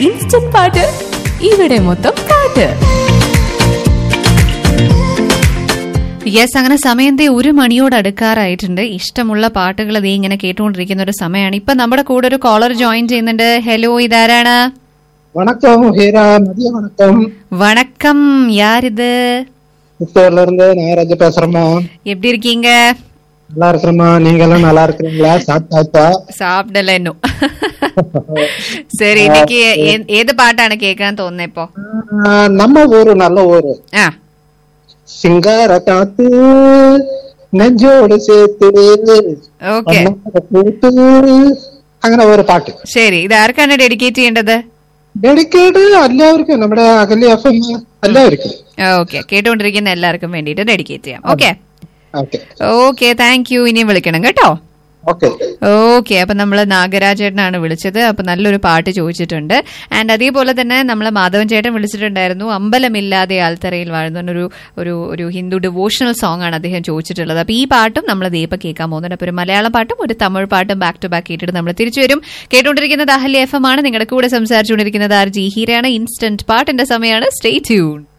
instant പാട്ട് ഇവിടെ മൊത്തം പാട്ട് യെസ് അങ്ങനെ സമയം ദേ ഒരു മണിയോട് അടുക്കാറായിട്ടുണ്ട് ഇഷ്ടമുള്ള പാട്ടുകൾ ദേ ഇങ്ങനെ കേട്ടുകൊണ്ടിരിക്കുന്ന ഒരു സമയമാണ് ഇപ്പൊ നമ്മുടെ കൂടെ ഒരു കോളർ ജോയിൻ ചെയ്യുന്നുണ്ട് ഹലോ ഇതാരാണ് வணக்கம் ஹீரா மதிய வணக்கம் വണക്കം യാരിത് புத்தூர்ல இருந்து நாகராஜ பேசுறேம்மா எப்படி இருக்கீங்க நல்லா இருக்கிறேம்மா நீங்க எல்லாம் நல்லா இருக்கிறீங்களா சாப்பிட்டாச்சா സാപ്പിടല എന്നു ശരി എനിക്ക് ഏ- ഏത് പാട്ടാണ് കേൾക്കാൻ തോന്നുന്നത് ഇപ്പൊ ஆஹ், நம்ம ஊரு நல்ல ஊரு ആ சிங்கார காத்து നെഞ്ചോട് ചേർത്ത് ഓക്കെ കൂട്ട് അങ്ങനെ ഒരു പാട്ട് ശരി ഇത് ആർക്കാണ് ഡെഡിക്കേറ്റ് ചെയ്യേണ്ടത് ഡെഡിക്കേറ്റ് എല്ലാവർക്കും നമ്മുടെ അകല്യ എഫ് എം എല്ലാവർക്കും ഓക്കെ കേട്ടുകൊണ്ടിരിക്കുന്ന എല്ലാവർക്കും വേണ്ടിയിട്ട് ഡെഡിക്കേറ്റ് ചെയ്യാം okay okay okay thank you ഇനിയും വിളിക്കണം കേട്ടോ ഓക്കെ ഓക്കെ അപ്പൊ നമ്മൾ നാഗരാജേട്ടനാണ് വിളിച്ചത് അപ്പൊ നല്ലൊരു പാട്ട് ചോദിച്ചിട്ടുണ്ട് ആൻഡ് അതേപോലെ തന്നെ നമ്മൾ മാധവൻ ചേട്ടൻ വിളിച്ചിട്ടുണ്ടായിരുന്നു അമ്പലമില്ലാതെ ആൽത്തറയിൽ വാഴുന്ന ഒരു ഒരു ഒരു ഹിന്ദു ഡിവോഷണൽ സോങ് ആണ് അദ്ദേഹം ചോദിച്ചിട്ടുള്ളത് അപ്പൊ ഈ പാട്ടും നമ്മൾ ദീപ കേൾക്കാൻ പോകുന്നുണ്ട് അപ്പൊ ഒരു മലയാളം പാട്ടും ഒരു തമിഴ് പാട്ടും ബാക്ക് ടു ബാക്ക് കേട്ടിട്ട് നമ്മൾ തിരിച്ചു വരും കേട്ടുകൊണ്ടിരിക്കുന്നത് അഹല്യ എഫ് എം ആണ് നിങ്ങളുടെ കൂടെ സംസാരിച്ചുകൊണ്ടിരിക്കുന്നത് ആർ ജി ഹീരയാണ് ഇൻസ്റ്റന്റ് പാട്ടിന്റെ സമയമാണ് സ്റ്റേ ട്യൂൺ